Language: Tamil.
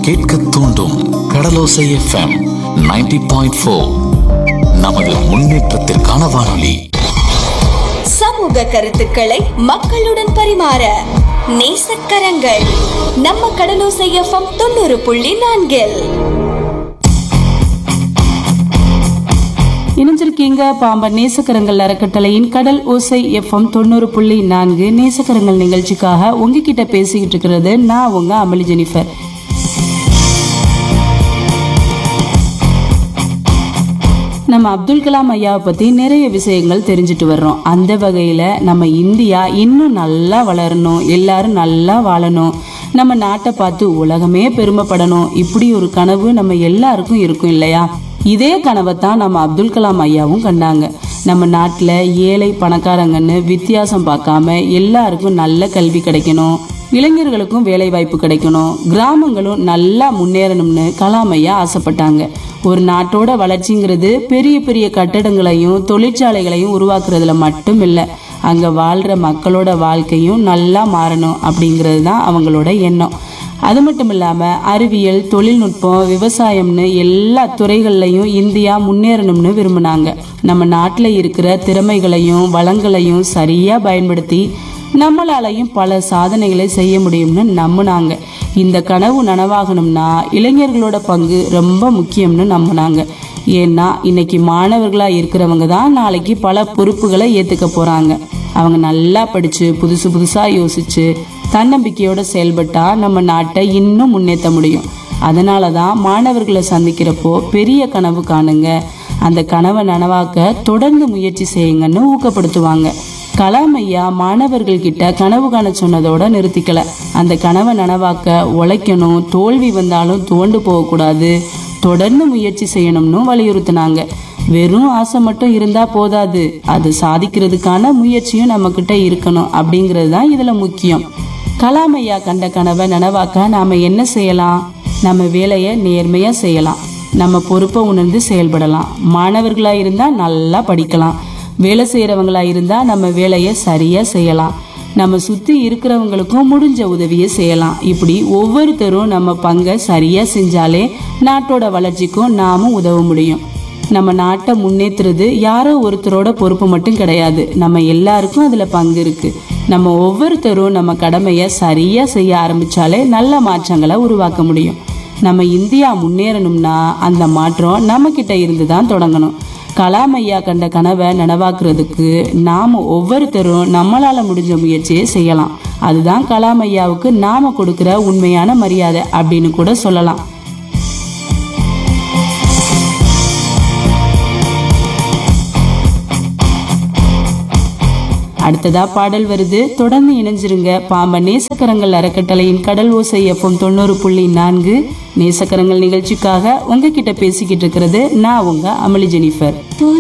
கேட்க தூண்டும் கடலோசை எஃப்எம் 90.4 பாயிண்ட் ஃபோர் நமது முன்னேற்றத்திற்கான வானொலி சமூக கருத்துக்களை மக்களுடன் பரிமாற நேசக்கரங்கள் நம்ம கடலோசை எஃப்எம் தொண்ணூறு புள்ளி நான்கில் இணைஞ்சிருக்கீங்க பாம்பன் நேசக்கரங்கள் அறக்கட்டளையின் கடல் ஓசை எஃப்எம் தொண்ணூறு புள்ளி நான்கு நேசக்கரங்கள் நிகழ்ச்சிக்காக உங்ககிட்ட பேசிக்கிட்டு இருக்கிறது நான் உங்க அமளி ஜெனிஃபர் நம்ம அப்துல் கலாம் ஐயாவை பத்தி நிறைய விஷயங்கள் தெரிஞ்சுட்டு வர்றோம் அந்த வகையில நம்ம இந்தியா இன்னும் நல்லா வளரணும் எல்லாரும் நல்லா வாழணும் நம்ம நாட்டை பார்த்து உலகமே பெருமைப்படணும் இப்படி ஒரு கனவு நம்ம எல்லாருக்கும் இருக்கும் இல்லையா இதே கனவை தான் நம்ம அப்துல் கலாம் ஐயாவும் கண்டாங்க நம்ம நாட்டில் ஏழை பணக்காரங்கன்னு வித்தியாசம் பார்க்காம எல்லாருக்கும் நல்ல கல்வி கிடைக்கணும் இளைஞர்களுக்கும் வேலை வாய்ப்பு கிடைக்கணும் கிராமங்களும் நல்லா முன்னேறணும்னு கலாம் ஐயா ஆசைப்பட்டாங்க ஒரு நாட்டோட வளர்ச்சிங்கிறது பெரிய பெரிய கட்டடங்களையும் தொழிற்சாலைகளையும் உருவாக்குறதுல மட்டும் இல்லை அங்க வாழ்ற மக்களோட வாழ்க்கையும் நல்லா மாறணும் அப்படிங்கிறது தான் அவங்களோட எண்ணம் அது மட்டும் இல்லாம அறிவியல் தொழில்நுட்பம் விவசாயம்னு எல்லா துறைகள்லையும் இந்தியா முன்னேறணும்னு விரும்பினாங்க நம்ம நாட்டில் இருக்கிற திறமைகளையும் வளங்களையும் சரியா பயன்படுத்தி நம்மளாலையும் பல சாதனைகளை செய்ய முடியும்னு நம்பினாங்க இந்த கனவு நனவாகணும்னா இளைஞர்களோட பங்கு ரொம்ப முக்கியம்னு நம்பினாங்க ஏன்னா இன்னைக்கு மாணவர்களா இருக்கிறவங்க தான் நாளைக்கு பல பொறுப்புகளை ஏத்துக்க போறாங்க அவங்க நல்லா படிச்சு புதுசு புதுசா யோசிச்சு தன்னம்பிக்கையோட செயல்பட்டா நம்ம நாட்டை இன்னும் முன்னேற்ற முடியும் அதனால தான் மாணவர்களை சந்திக்கிறப்போ பெரிய கனவு காணுங்க அந்த கனவை நனவாக்க தொடர்ந்து முயற்சி செய்யுங்கன்னு ஊக்கப்படுத்துவாங்க கலாம் ஐயா மாணவர்கள் கிட்ட கனவு காண சொன்னதோட நிறுத்திக்கல அந்த கனவை நனவாக்க உழைக்கணும் தோல்வி வந்தாலும் துவண்டு போகக்கூடாது தொடர்ந்து முயற்சி செய்யணும்னு வலியுறுத்தினாங்க வெறும் ஆசை மட்டும் இருந்தா போதாது அது சாதிக்கிறதுக்கான முயற்சியும் நம்ம கிட்ட இருக்கணும் அப்படிங்கிறது தான் இதுல முக்கியம் கலாம் ஐயா கண்ட கனவை நனவாக்க நாம என்ன செய்யலாம் நம்ம வேலையை நேர்மையா செய்யலாம் நம்ம பொறுப்பை உணர்ந்து செயல்படலாம் மாணவர்களா இருந்தா நல்லா படிக்கலாம் வேலை செய்யறவங்களா இருந்தா நம்ம வேலையை சரியா செய்யலாம் நம்ம சுத்தி இருக்கிறவங்களுக்கும் முடிஞ்ச உதவியை செய்யலாம் இப்படி ஒவ்வொருத்தரும் நம்ம பங்கை சரியா செஞ்சாலே நாட்டோட வளர்ச்சிக்கும் நாமும் உதவ முடியும் நம்ம நாட்டை முன்னேற்றுறது யாரோ ஒருத்தரோட பொறுப்பு மட்டும் கிடையாது நம்ம எல்லாருக்கும் அதுல பங்கு இருக்கு நம்ம ஒவ்வொருத்தரும் நம்ம கடமையை சரியா செய்ய ஆரம்பிச்சாலே நல்ல மாற்றங்களை உருவாக்க முடியும் நம்ம இந்தியா முன்னேறணும்னா அந்த மாற்றம் நம்ம கிட்ட இருந்து தான் தொடங்கணும் கலாம் ஐயா கண்ட கனவை நனவாக்குறதுக்கு நாம ஒவ்வொருத்தரும் நம்மளால முடிஞ்ச முயற்சியை செய்யலாம் அதுதான் கலாம் ஐயாவுக்கு நாம கொடுக்கிற உண்மையான மரியாதை அப்படின்னு கூட சொல்லலாம் அடுத்ததா பாடல் வருது தொடர்ந்து இணைஞ்சிருங்க பாம்பன் நேசக்கரங்கள் அறக்கட்டளையின் கடல் ஓசை எஃப்எம் தொண்ணூறு புள்ளி நான்கு நேசக்கரங்கள் நிகழ்ச்சிக்காக உங்ககிட்ட பேசிக்கிட்டு இருக்கிறது நான் உங்க அமளி ஜெனிஃபர்